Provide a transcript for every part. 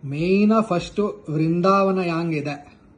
ಮೇಯ್ನ first ವೃಂದಾವನ ಯಾಂಗಿದೆ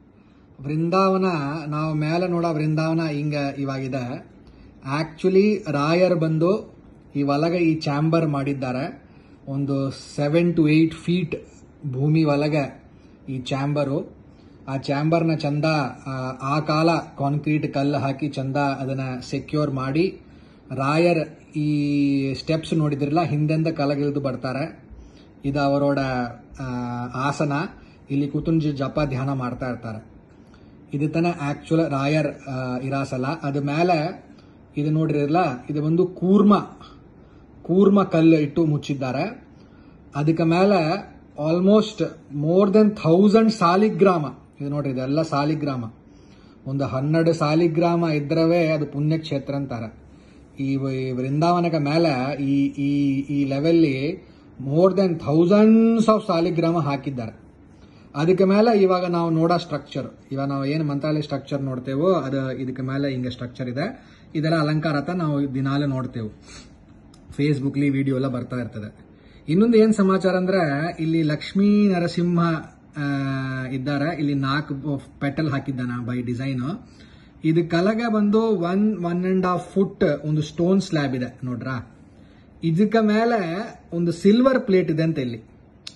ವೃಂದಾವನ ನಾವು ಮೇಲೆ ನೋಡೋ ವೃಂದಾವನ ಹಿಂಗ ಇವಾಗಿದೆ ಆಕ್ಚುಲಿ ರಾಯರ್ ಬಂದು ಈ ಒಳಗೆ ಈ ಚಾಂಬರ್ ಮಾಡಿದ್ದಾರೆ ಒಂದು ಸೆವೆನ್ ಟು ಏಯ್ಟ್ ಫೀಟ್ ಭೂಮಿ ಒಳಗೆ ಈ ಚಾಂಬರು ಆ ಚಾಂಬರ್ನ ಚಂದ ಆ, ಆ ಕಾಲ ಕಾಂಕ್ರೀಟ್ ಕಲ್ಲು ಹಾಕಿ ಚಂದ ಅದನ್ನ ಸೆಕ್ಯೂರ್ ಮಾಡಿ ರಾಯರ್ ಈ ಸ್ಟೆಪ್ಸ್ ನೋಡಿದ್ರಲ್ಲ ಹಿಂದೆಂದ ಕಲಗಿಳಿದು ಬರ್ತಾರೆ ಇದು ಅವರೋಡ ಆ, ಆಸನ ಇಲ್ಲಿ ಕೂತುಂಜಿ ಜಪ ಧ್ಯಾನ ಮಾಡ್ತಾ ಇರ್ತಾರೆ ಇದು ತಾನೆ ಆಕ್ಚುಲ್ ರಾಯರ್ ಆ, ಇರಾಸಲ ಅದ ಮೇಲೆ ಇದು ನೋಡಿರಲ್ಲ ಇದು ಒಂದು ಕೂರ್ಮ ಕೂರ್ಮ ಕಲ್ಲು ಇಟ್ಟು ಮುಚ್ಚಿದ್ದಾರೆ ಅದಕ್ಕೆ ಮೇಲೆ almost more than thousand saligrama ಇದು ನೋಡ್ರಿ ಇದೆಲ್ಲ ಸಾಲಿಗ್ರಾಮ ಒಂದು ಹನ್ನೆರಡು ಸಾಲಿಗ್ರಾಮ ಇದ್ರವೇ ಅದು ಪುಣ್ಯಕ್ಷೇತ್ರ ಅಂತಾರೆ ಈ ವ- ಈ ವೃಂದಾವನಕ ಮೇಲೆ ಈ ಈ ಈ ಲೆವೆಲ್ಲಿ more than thousands of saligrama ಹಾಕಿದ್ದಾರೆ ಅದಕ್ಕೆ ಮೇಲೆ ಇವಾಗ ನಾವು ನೋಡೋ ಸ್ಟ್ರಕ್ಚರ್ ಇವಾಗ ನಾವು ಏನು ಮಂತ್ರಾಲಯ ಸ್ಟ್ರಕ್ಚರ್ ನೋಡ್ತೇವೋ ಅದು ಇದಕ್ಕೆ ಮೇಲೆ ಹಿಂಗೆ ಸ್ಟ್ರಕ್ಚರ್ ಇದೆ ಇದೆಲ್ಲ ಅಲಂಕಾರ ಅಂತ ನಾವು ದಿನಾಲು ನೋಡ್ತೇವೆ ಫೇಸ್ಬುಕ್ಲಿ ವಿಡಿಯೋ ಎಲ್ಲ ಬರ್ತಾ ಇರ್ತದೆ ಇನ್ನೊಂದು ಏನ್ ಸಮಾಚಾರ ಅಂದ್ರೆ ಇಲ್ಲಿ ಲಕ್ಷ್ಮೀ ನರಸಿಂಹ ಆ, ಇದ್ದಾರೆ ಇಲ್ಲಿ ನಾಲ್ಕು ಪೆಟಲ್ ಹಾಕಿದ್ದಾನ ಬೈ ಡಿಸೈನ್ ಇದು ಕಲಗೆ ಬಂದು one one and half foot ಒಂದು ಸ್ಟೋನ್ ಸ್ಲ್ಯಾಬ್ ಇದೆ ನೋಡ್ರಾ ಇದಕ್ಕೆ ಮೇಲೆ ಒಂದು ಸಿಲ್ವರ್ ಪ್ಲೇಟ್ ಇದೆ ಅಂತ ಇಲ್ಲಿ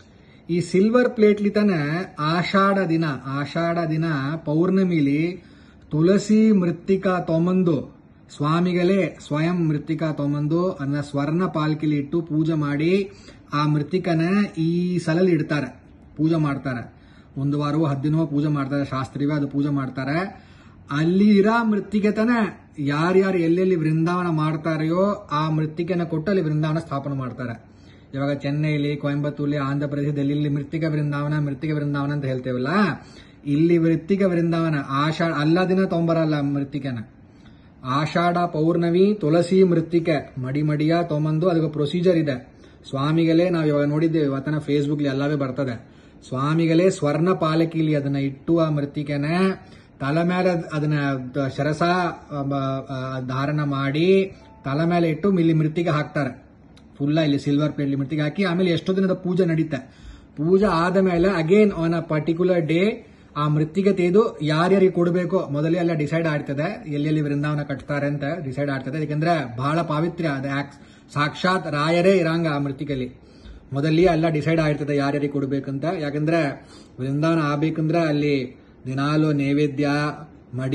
ಈ ಸಿಲ್ವರ್ ಪ್ಲೇಟ್ಲಿ ತಾನೆ ಆಷಾಢ ದಿನ ಆಷಾಢ ದಿನ ಪೌರ್ಣಮಿಲಿ ತುಳಸಿ ಮೃತ್ತಿಕಾ ತೊಂಬಂದು ಸ್ವಾಮಿಗಳೇ ಸ್ವಯಂ ಮೃತ್ತಿಕಾ ತೊಂಬಂದು ಅದನ್ನ ಸ್ವರ್ಣ ಪಾಲ್ಕಿಲಿ ಇಟ್ಟು ಪೂಜೆ ಮಾಡಿ ಆ ಮೃತ್ತಿಕನ ಈ ಸಲಲ್ಲಿ ಇಡ್ತಾರೆ ಪೂಜೆ ಮಾಡ್ತಾರೆ ಒಂದು ವಾರವೋ ಹದ್ದಿನವೋ ಪೂಜೆ ಮಾಡ್ತಾರೆ ಶಾಸ್ತ್ರೀಯ ಅದು ಪೂಜೆ ಮಾಡ್ತಾರೆ ಅಲ್ಲಿ ಇರೋ ಮೃತ್ತಿಗೆ ತಾನೆ ಯಾರ್ಯಾರು ಎಲ್ಲೆಲ್ಲಿ ವೃಂದಾವನ ಮಾಡ್ತಾರೆಯೋ ಆ ಮೃತ್ತಿಕೆನ ಕೊಟ್ಟು ಅಲ್ಲಿ ವೃಂದಾವನ ಸ್ಥಾಪನೆ ಮಾಡ್ತಾರೆ ಇವಾಗ ಚೆನ್ನೈಲಿ ಕೊಯಂಬತ್ತೂರ್ಲಿ ಆಂಧ್ರ ಪ್ರದೇಶ ಡೆಲ್ಲಿಲಿ ಮೃತ್ತಿಕ ವೃಂದಾವನ ಮೃತ್ತಿಕ ವೃಂದಾವನ ಅಂತ ಹೇಳ್ತೇವಲ್ಲ ಇಲ್ಲಿ ಮೃತ್ತಿಕ ವೃಂದಾವನ ಆಷಾಢ ಅಲ್ಲ ದಿನ ತೊಂಬರಲ್ಲ ಮೃತ್ತಿಕೆನ ಆಷಾಢ ಪೌರ್ಣಮಿ ತುಳಸಿ ಮೃತ್ತಿಕೆ ಮಡಿ ಮಡಿಯ ತೊಂಬಂದು ಅದಕ್ಕೆ ಪ್ರೊಸೀಜರ್ ಇದೆ ಸ್ವಾಮಿಗಳೇ ನಾವು ಇವಾಗ ನೋಡಿದ್ದೇವೆ ಇವತ್ತನ ಫೇಸ್ಬುಕ್ಲಿ ಎಲ್ಲವೇ ಬರ್ತದೆ ಸ್ವಾಮಿಗಳೇ ಸ್ವರ್ಣ ಪಾಲಕಿಲಿ ಅದನ್ನ ಇಟ್ಟು ಆ ಮೃತ್ತಿಕೆನ ತಲೆ ಮೇಲೆ ಅದನ್ನ ದ- ಶರಸ ಆ, ಬ- ಆ, ಧಾರಣ ಮಾಡಿ ತಲೆ ಮೇಲೆ ಇಟ್ಟು ಇಲ್ಲಿ ಮೃತ್ತಿಗೆ ಹಾಕ್ತಾರೆ ಫುಲ್ಲ ಇಲ್ಲಿ ಸಿಲ್ವರ್ ಪ್ಲೇಟ್ ಮೃತ್ತಿಗೆ ಹಾಕಿ ಆಮೇಲೆ ಎಷ್ಟೋ ದಿನದ ಪೂಜೆ ನಡೀತೆ ಪೂಜೆ ಆದ ಮೇಲೆ again on a particular day ಆ ಮೃತ್ತಿಗೆ ತೆಗೆದು ಯಾರ್ಯಾರಿಗೆ ಕೊಡಬೇಕು ಮೊದಲೇ ಎಲ್ಲ ಡಿಸೈಡ್ ಆಗ್ತದೆ ಎಲ್ಲೆಲ್ಲಿ ವೃಂದಾವನ ಕಟ್ತಾರೆ ಅಂತ ಡಿಸೈಡ್ ಆಗ್ತದೆ ಯಾಕಂದ್ರೆ ಬಹಳ ಪಾವಿತ್ರ್ಯ ಅದು ಆಕ್ಸ್ ಸಾಕ್ಷಾತ್ ರಾಯರೇ ಇರಂಗ ಆ ಮೃತ್ತಿಗೆಲಿ ಮೊದಲೇ ಎಲ್ಲ ಡಿಸೈಡ್ ಆಗಿರ್ತದೆ ಯಾರ್ಯಾರಿಗೆ ಕೊಡ್ಬೇಕಂತ ಯಾಕಂದ್ರೆ ವೃಂದಾವನ ಆಗ್ಬೇಕಂದ್ರೆ ಅಲ್ಲಿ ದಿನಾಲು ನೈವೇದ್ಯ